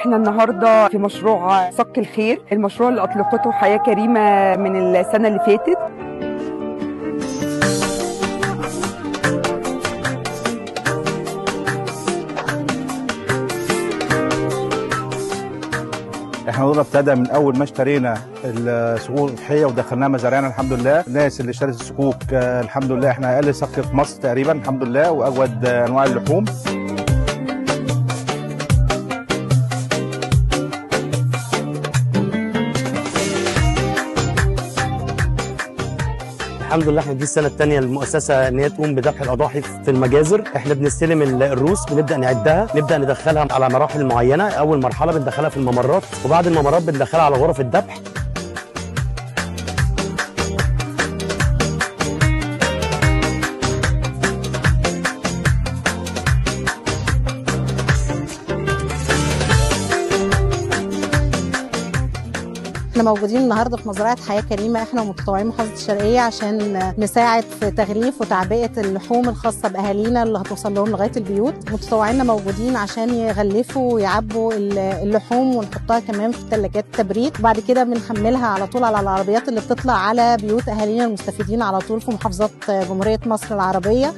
احنا النهارده في مشروع صك الخير المشروع اللي اطلقته حياه كريمه من السنه اللي فاتت احنا الموضوع ابتدى من اول ما اشترينا الصكوك الضحيه ودخلناها مزارعنا الحمد لله الناس اللي اشترت الصكوك آه، الحمد لله احنا اقل صك في مصر تقريبا الحمد لله واجود آه، انواع اللحوم الحمد لله احنا دي السنه الثانيه للمؤسسه ان هي تقوم بذبح الاضاحي في المجازر احنا بنستلم ال- الروس بنبدا نعدها نبدا ندخلها على مراحل معينه اول مرحله بندخلها في الممرات وبعد الممرات بندخلها على غرف الذبح احنا موجودين النهارده في مزرعه حياه كريمه احنا ومتطوعين محافظه الشرقيه عشان نساعد في تغليف وتعبئه اللحوم الخاصه باهالينا اللي هتوصل لهم لغايه البيوت متطوعينا موجودين عشان يغلفوا ويعبوا اللحوم ونحطها كمان في ثلاجات تبريد وبعد كده بنحملها على طول على العربيات اللي بتطلع على بيوت اهالينا المستفيدين على طول في محافظات جمهوريه مصر العربيه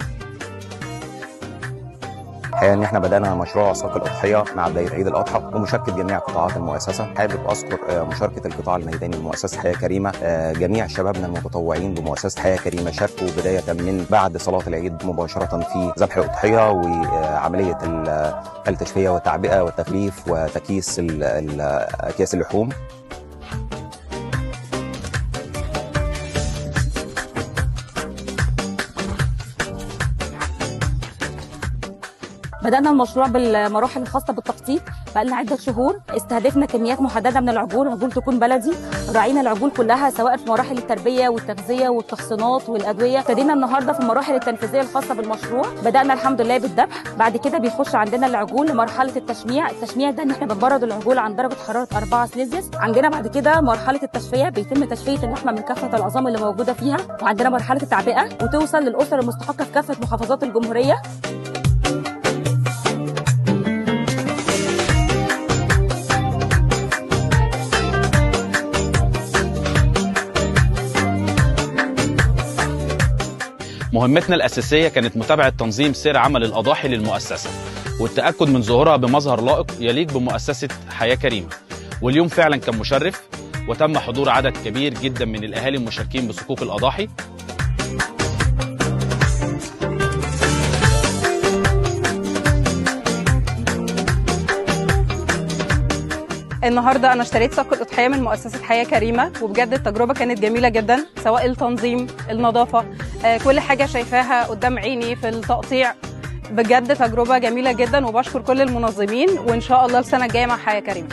الحقيقه ان احنا بدانا مشروع سوق الاضحيه مع بدايه عيد الاضحى ومشاركه جميع قطاعات المؤسسه حابب اذكر آه، مشاركه القطاع الميداني لمؤسسه حياه كريمه آه، جميع شبابنا المتطوعين بمؤسسه حياه كريمه شاركوا بدايه من بعد صلاه العيد مباشره في ذبح الاضحيه وعمليه ال- التشفيه والتعبئه والتغليف وتكييس ال- ال- اكياس اللحوم بدأنا المشروع بالمراحل الخاصة بالتخطيط بقالنا عدة شهور استهدفنا كميات محددة من العجول العجول تكون بلدي راعينا العجول كلها سواء في مراحل التربية والتغذية والتحصينات والأدوية ابتدينا النهاردة في المراحل التنفيذية الخاصة بالمشروع بدأنا الحمد لله بالذبح بعد كده بيخش عندنا العجول لمرحلة التشميع التشميع ده ان احنا بنبرد العجول عن درجة حرارة 4 سليزيوس عندنا بعد كده مرحلة التشفية بيتم تشفية اللحمة من كافة العظام اللي موجودة فيها وعندنا مرحلة التعبئة وتوصل للأسر المستحقة في كافة محافظات الجمهورية مهمتنا الأساسية كانت متابعة تنظيم سير عمل الأضاحي للمؤسسة والتأكد من ظهورها بمظهر لائق يليق بمؤسسة حياة كريمة واليوم فعلا كان مشرف وتم حضور عدد كبير جدا من الأهالي المشاركين بصكوك الأضاحي النهارده انا اشتريت صك الاضحيه من مؤسسه حياه كريمه وبجد التجربه كانت جميله جدا سواء التنظيم النظافه آه، كل حاجه شايفاها قدام عيني في التقطيع بجد تجربه جميله جدا وبشكر كل المنظمين وان شاء الله السنه الجايه مع حياه كريمه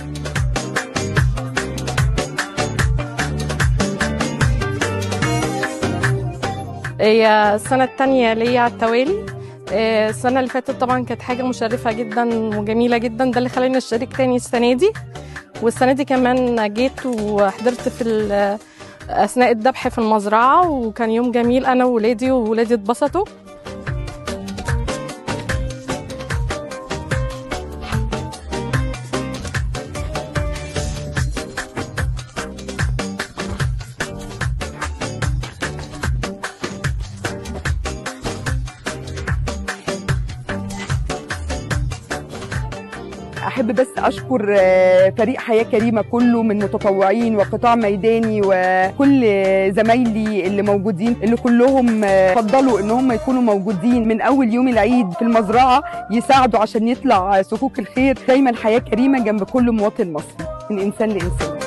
هي السنة التانية ليا على التوالي آه، السنة اللي فاتت طبعا كانت حاجة مشرفة جدا وجميلة جدا ده اللي خلاني اشترك تاني السنة دي والسنة دي كمان جيت وحضرت في ال- أثناء الذبح في المزرعة وكان يوم جميل أنا وولادي وولادي اتبسطوا احب بس اشكر آه، فريق حياه كريمه كله من متطوعين وقطاع ميداني وكل زمايلي اللي موجودين اللي كلهم آه، فضلوا ان هم يكونوا موجودين من اول يوم العيد في المزرعه يساعدوا عشان يطلع صكوك الخير دايما حياه كريمه جنب كل مواطن مصري من انسان لانسان